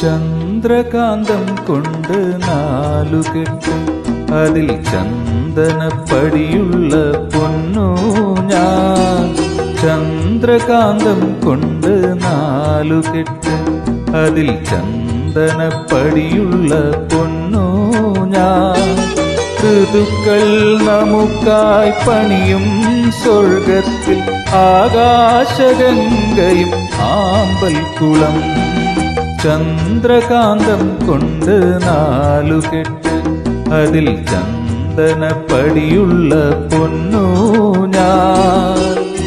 ചന്ദ്രകാന്തം കൊണ്ട് നാലുകെട്ട് അതിൽ ചന്ദനപ്പടിയുള്ള പൊന്നു ഞാൻ ചന്ദ്രകാന്തം കൊണ്ട് നാലുകെട്ട് അതിൽ ചന്ദനപ്പടിയുള്ള പൊന്നു ഞാൻ ഋതുക്കൾ നമുക്കായി പണിയും സ്വർഗത്തിൽ ആകാശഗംഗയും ആമ്പൽ കുളം ചന്ദ്രകാന്തം കൊണ്ട് നാലുകെട്ട് അതിൽ ചന്ദനപ്പടിയുള്ള പൊന്നു ഞാൻ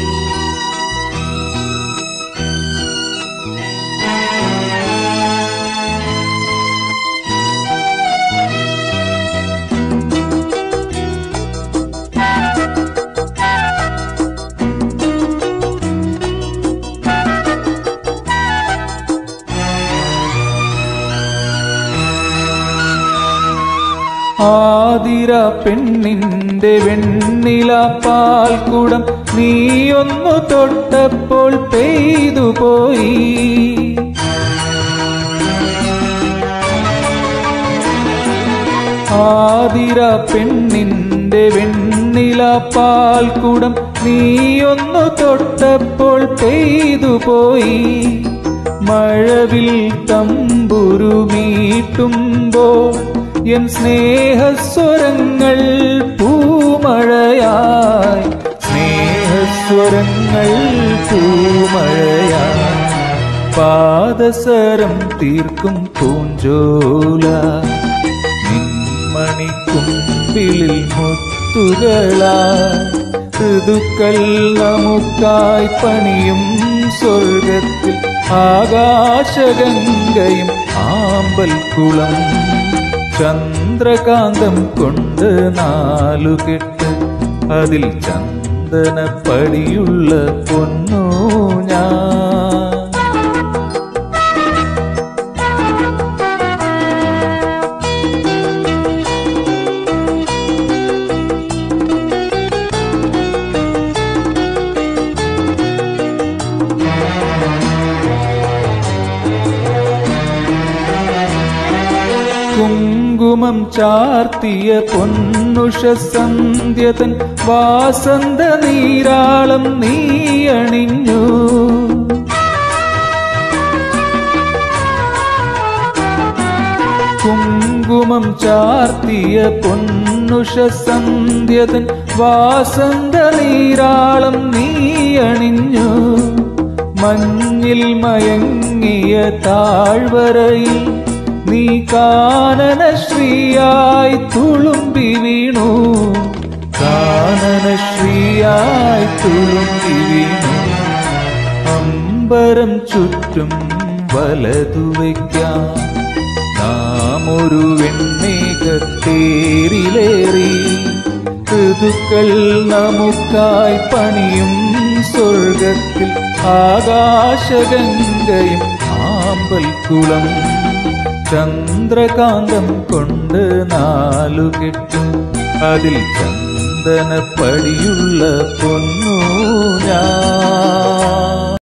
ആതിര പെണ്ണിന്റെ വെണ്ണില പാൽക്കുടം നീയൊന്നു തൊട്ടപ്പോൾ പെയ്തു പോയി ആതിര പെണ്ണിന്റെ വെണ്ണില പാൽക്കുടം നീയൊന്നു തൊട്ടപ്പോൾ പെയ്തു പോയി മഴവിൽ തമ്പുരുമീട്ടുമ്പോൾ എൻ സ്നേഹസ്വരങ്ങൾ പൂമഴയായി സ്നേഹസ്വരങ്ങൾ പൂമഴയായി പാദസരം തീർക്കും പൂഞ്ചോല നിന്മണിക്കുമ്പിളിൽ മുത്തുകളായി ഋതുക്കൾ നമുക്കായി പണിയും സ്വർഗത്തിൽ ആകാശഗംഗയും ആമ്പൽ കുളം ചന്ദ്രകാന്തം കൊണ്ട് നാലുകെട്ട് അതിൽ ചന്ദനപ്പടിയുള്ള പൊന്നു ഞാൻ കുങ്കുമം ചാർത്തിയ പൊന്നുഷ സന്ധ്യതൻ വാസന്ത നീരാളം നീയണിഞ്ഞു കുങ്കുമം ചാർത്തിയ പൊന്നുഷ സന്ധ്യതൻ വാസന്ത നീരാളം നീയണിഞ്ഞു മഞ്ഞിൽ മയങ്ങിയ താഴ്വരയിൽ നീ കാനന ശ്രീയായി തുളുമ്പി വീണു കാനന ശ്രീയായി തുളുമ്പി വീണു അമ്പരം ചുറ്റും വലതു വയ്ക്കാം നാം ഒരു വെണ്ണീകത്തേരിലേറി ഋതുക്കൾ നമുക്കായി പണിയും സ്വർഗത്തിൽ ആകാശഗംഗയും ആമ്പൽ കുളം ചന്ദ്രകാന്തം കൊണ്ട് നാലുകെട്ട് അതിൽ ചന്ദനപ്പടിയുള്ള പൊന്നു ഞാൻ